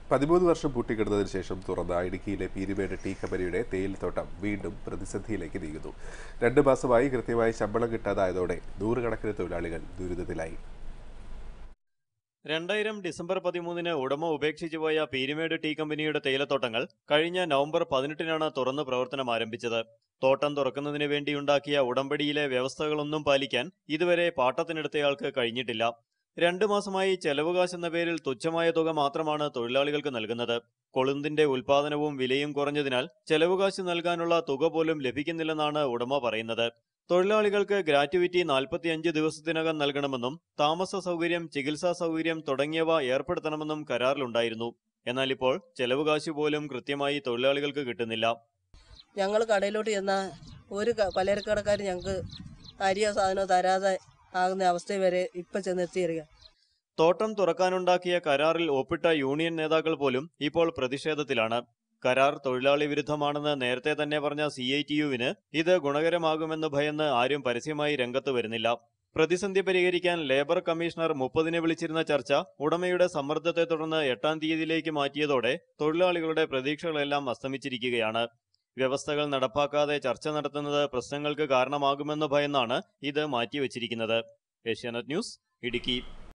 പതിമൂന്ന് വർഷം പൂട്ടിക്കിടന്നതിന് ശേഷം തുറന്ന ഇടുക്കിയിലെ പീരുമേട് ടീ കമ്പനിയുടെ തേയിലത്തോട്ടം വീണ്ടും പ്രതിസന്ധിയിലേക്ക് നീങ്ങുന്നു രണ്ട് മാസമായി കൃത്യമായി ശമ്പളം കിട്ടാതായതോടെ നൂറുകണക്കിന് തൊഴിലാളികൾ ദുരിതത്തിലായി രണ്ടായിരം ഡിസംബർ പതിമൂന്നിന് ഉടമ ഉപേക്ഷിച്ചു പോയ പീരുമേട് ടീ കമ്പനിയുടെ തേയിലത്തോട്ടങ്ങൾ കഴിഞ്ഞ നവംബർ പതിനെട്ടിനാണ് തുറന്ന് പ്രവർത്തനം ആരംഭിച്ചത് തോട്ടം തുറക്കുന്നതിന് വേണ്ടിയുണ്ടാക്കിയ ഉടമ്പടിയിലെ വ്യവസ്ഥകളൊന്നും പാലിക്കാൻ ഇതുവരെ പാട്ടത്തിനെടുത്തയാൾക്ക് കഴിഞ്ഞിട്ടില്ല രണ്ടു മാസമായി ചെലവുകാശ് എന്ന പേരിൽ തുച്ഛമായ തുക മാത്രമാണ് തൊഴിലാളികൾക്ക് നൽകുന്നത് കൊളുന്തിന്റെ ഉൽപാദനവും വിലയും കുറഞ്ഞതിനാൽ ചെലവുകാശ് നൽകാനുള്ള തുക പോലും ലഭിക്കുന്നില്ലെന്നാണ് ഉടമ പറയുന്നത് തൊഴിലാളികൾക്ക് ഗ്രാറ്റുവിറ്റി നാൽപ്പത്തിയഞ്ച് ദിവസത്തിനകം നൽകണമെന്നും താമസ സൗകര്യം ചികിത്സാ സൗകര്യം തുടങ്ങിയവ ഏർപ്പെടുത്തണമെന്നും കരാറിലുണ്ടായിരുന്നു എന്നാൽ ഇപ്പോൾ ചെലവുകാശ് പോലും കൃത്യമായി തൊഴിലാളികൾക്ക് കിട്ടുന്നില്ല ഞങ്ങൾ കടയിലോട്ട് ചെന്നാൽ ഒരു ക- പലചരക്കടക്കാർ ഞങ്ങൾക്ക് അരിയോ സാധനമോ തരാതെ ആകുന്ന അവസ്ഥ വരെ ഇപ്പം ചെന്നെത്തിയിരിക്കുക തോട്ടം തുറക്കാനുണ്ടാക്കിയ കരാറിൽ ഒപ്പിട്ട യൂണിയൻ നേതാക്കൾ പോലും ഇപ്പോൾ പ്രതിഷേധത്തിലാണ് കരാർ തൊഴിലാളി വിരുദ്ധമാണെന്ന് നേരത്തെ തന്നെ പറഞ്ഞ സി ഐ ടി യുവിന് ഇത് ഗുണകരമാകുമെന്ന് ഭയന്ന് ആരും പരസ്യമായി രംഗത്ത് വരുന്നില്ല പ്രതിസന്ധി പരിഹരിക്കാൻ ലേബർ കമ്മീഷണർ മുപ്പതിന് വിളിച്ചിരുന്ന ചർച്ച ഉടമയുടെ സമ്മർദ്ദത്തെ തുടർന്ന് എട്ടാം തീയതിയിലേക്ക് മാറ്റിയതോടെ തൊഴിലാളികളുടെ പ്രതീക്ഷകളെല്ലാം അസ്തമിച്ചിരിക്കുകയാണ് വ്യവസ്ഥകൾ നടപ്പാക്കാതെ ചർച്ച നടത്തുന്നത് പ്രശ്നങ്ങൾക്ക് കാരണമാകുമെന്ന് ഭയന്നാണ് ഇത് മാറ്റിവെച്ചിരിക്കുന്നത് ഏഷ്യാനെറ്റ് ന്യൂസ് ഇടുക്കി